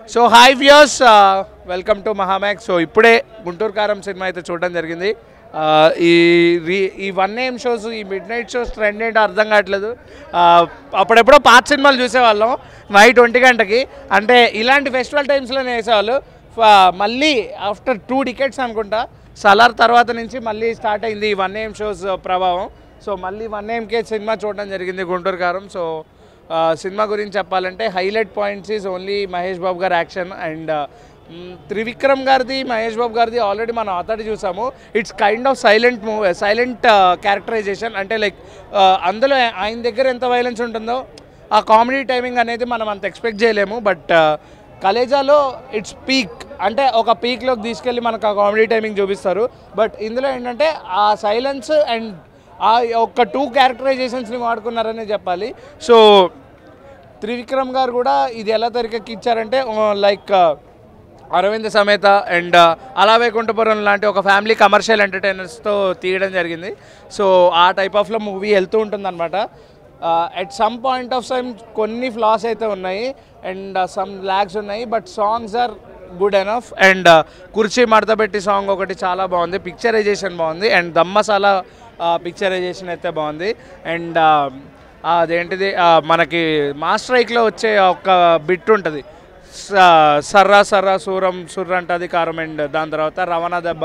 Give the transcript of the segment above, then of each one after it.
so hi views welcome to మహామ్యాక్ so ఇప్పుడే గుంటూరు కారం సినిమా అయితే చూడడం జరిగింది ఆ, ఈ రీ ఈ వన్ నేమ్ షోస్ ఈ మిడ్ నైట్ షోస్ ట్రెండ్ ఏంటో అర్థం కావట్లేదు ఆ, అప్పుడెప్పుడో పాత సినిమాలు చూసేవాళ్ళం నైట్ ఒంటి గంటకి అంటే ఇలాంటి ఫెస్టివల్ టైమ్స్లోనే వేసేవాళ్ళు ఫ- మళ్ళీ ఆఫ్టర్ టూ డికెట్స్ అనుకుంటా సలార్ తర్వాత నుంచి మళ్ళీ స్టార్ట్ అయింది ఈ వన్ నేమ్ షోస్ ప్రభావం సో మళ్ళీ వన్ నేమ్కే సినిమా చూడడం జరిగింది గుంటూరు కారం సో ఆ, సినిమా గురించి చెప్పాలంటే highlight points is only Mahesh Babu గారి యాక్షన్ అండ్ త్రివిక్రమ్ గారిది మహేష్ బాబు గారిది ఆల్రెడీ మనం అతడి చూసాము it's kind of silent movie silent characterization అంటే లైక్ అందులో ఆయన దగ్గర ఎంత వైలెన్స్ ఉంటుందో ఆ కామెడీ టైమింగ్ అనేది మనం అంత ఎక్స్పెక్ట్ చేయలేము బట్ కలేజాలో ఇట్స్ పీక్ అంటే ఒక పీక్లోకి తీసుకెళ్ళి మనకు ఆ కామెడీ టైమింగ్ చూపిస్తారు బట్ ఇందులో ఏంటంటే ఆ సైలెన్స్ అండ్ ఆ ఒక్క టూ క్యారెక్టరైజేషన్స్ని వాడుకున్నారనే చెప్పాలి సో త్రివిక్రమ్ గారు కూడా ఇది ఎలా తెరకెక్కిచ్చారంటే లైక్ అరవింద్ సమేత అండ్ అలా వైకుంఠపురం లాంటి ఒక ఫ్యామిలీ కమర్షియల్ ఎంటర్టైనర్స్తో తీయడం జరిగింది సో ఆ టైప్ ఆఫ్లో మూవీ వెళ్తూ ఉంటుందన్నమాట at some point of time కొన్ని ఫ్లాస్ అయితే ఉన్నాయి అండ్ సమ్ ల్యాగ్స్ ఉన్నాయి but songs are good enough and కుర్చీ మడతపెట్టి సాంగ్ ఒకటి చాలా బాగుంది పిక్చరైజేషన్ బాగుంది అండ్ దమ్ మసాలా పిక్చరైజేషన్ అయితే బాగుంది అండ్ అదేంటిది ఆ, మనకి మాస్టర్ రైక్లో వచ్చే ఒక బిట్ ఉంటుంది స- సర్రా సర్రా సూరం సుర్ర అంటది కారం అండ్ దాని తర్వాత రవణ దెబ్బ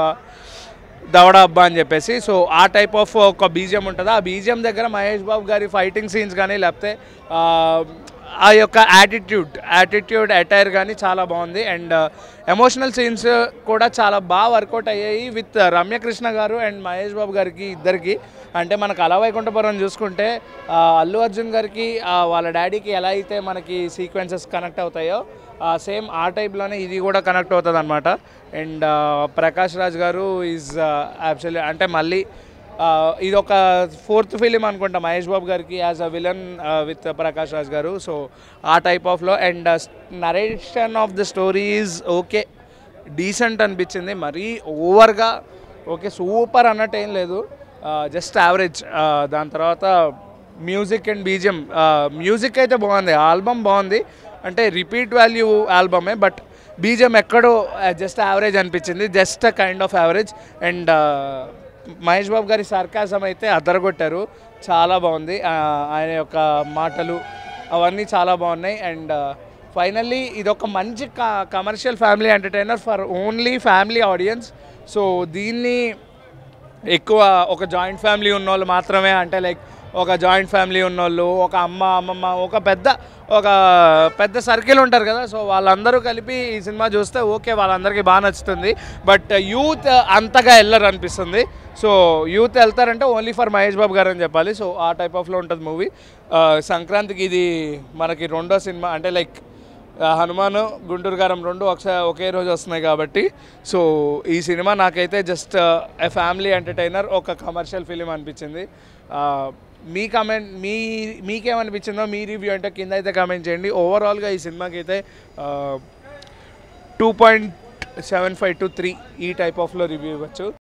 దవడ అబ్బా అని చెప్పేసి సో ఆ టైప్ ఆఫ్ ఒక బీజియం ఉంటుంది ఆ బీజియం దగ్గర మహేష్ బాబు గారి ఫైటింగ్ సీన్స్ కానీ లేకపోతే ఆ, ఆ యొక్క యాటిట్యూడ్ యాటిట్యూడ్ అటైర్ కానీ చాలా బాగుంది అండ్ ఎమోషనల్ సీన్స్ కూడా చాలా బాగా వర్కౌట్ అయ్యాయి విత్ రమ్యకృష్ణ గారు అండ్ మహేష్ బాబు గారికి ఇద్దరికి అంటే మనకు అలా వైకుంఠపురం చూసుకుంటే ఆ, అల్లు అర్జున్ గారికి ఆ, వాళ్ళ డాడీకి ఎలా అయితే మనకి సీక్వెన్సెస్ కనెక్ట్ అవుతాయో సేమ్ ఆ టైప్లోనే ఇది కూడా కనెక్ట్ అవుతుంది అనమాట అండ్ ప్రకాష్ రాజ్ గారు ఈజ్ యాక్చువల్లీ అంటే మళ్ళీ ఆ, ఇది ఒక ఫోర్త్ ఫిలిం అనుకుంటా మహేష్ బాబు గారికి as a villain with Prakash Raj గారు సో ఆ టైప్ ఆఫ్లో and narration of the story is okay decent అనిపించింది మరీ ఓవర్గా ఓకే సూపర్ అన్నట్టు ఏం లేదు జస్ట్ యావరేజ్ దాని తర్వాత మ్యూజిక్ అండ్ బీజియం మ్యూజిక్ అయితే బాగుంది ఆల్బమ్ బాగుంది అంటే రిపీట్ వాల్యూ ఆల్బమే బట్ బీజియం ఎక్కడో జస్ట్ యావరేజ్ అనిపించింది just kind of average and Mahesh Babu గారి సర్కాసం అయితే అదరగొట్టారు చాలా బాగుంది ఆ, ఆయన యొక్క మాటలు అవన్నీ చాలా బాగున్నాయి అండ్ ఫైనల్లీ ఇది ఒక మంచి commercial family entertainer for only family audience so దీన్ని ఎక్కువ ఒక జాయింట్ ఫ్యామిలీ ఉన్నోళ్ళు మాత్రమే అంటే లైక్ ఒక జాయింట్ ఫ్యామిలీ ఉన్నోళ్ళు ఒక అమ్మ అమ్మమ్మ ఒక పెద్ద ఒక పెద్ద సర్కిల్ ఉంటారు కదా సో వాళ్ళందరూ కలిపి ఈ సినిమా చూస్తే ఓకే వాళ్ళందరికీ బాగా నచ్చుతుంది బట్ యూత్ అంతగా వెళ్ళరు అనిపిస్తుంది సో యూత్ వెళ్తారంటే ఓన్లీ ఫర్ మహేష్ బాబు గారు అని చెప్పాలి సో ఆ టైప్ ఆఫ్లో ఉంటుంది మూవీ సంక్రాంతికి ఇది మనకి రెండో సినిమా అంటే లైక్ ఆ, హనుమాను గుంటూరు గారం రెండు ఒకసారి ఒకే రోజు వస్తున్నాయి కాబట్టి సో ఈ సినిమా నాకైతే జస్ట్ ఎ ఫ్యామిలీ ఎంటర్టైనర్ ఒక కమర్షియల్ ఫిలిం అనిపించింది ఆ, మీ కమెంట్ మీ మీకేమనిపించిందో మీ రివ్యూ అంటే కింద అయితే కామెంట్ చేయండి ఓవరాల్గా ఈ సినిమాకి అయితే two point seven five to three ఈ టైప్ ఆఫ్లో రివ్యూ ఇవ్వచ్చు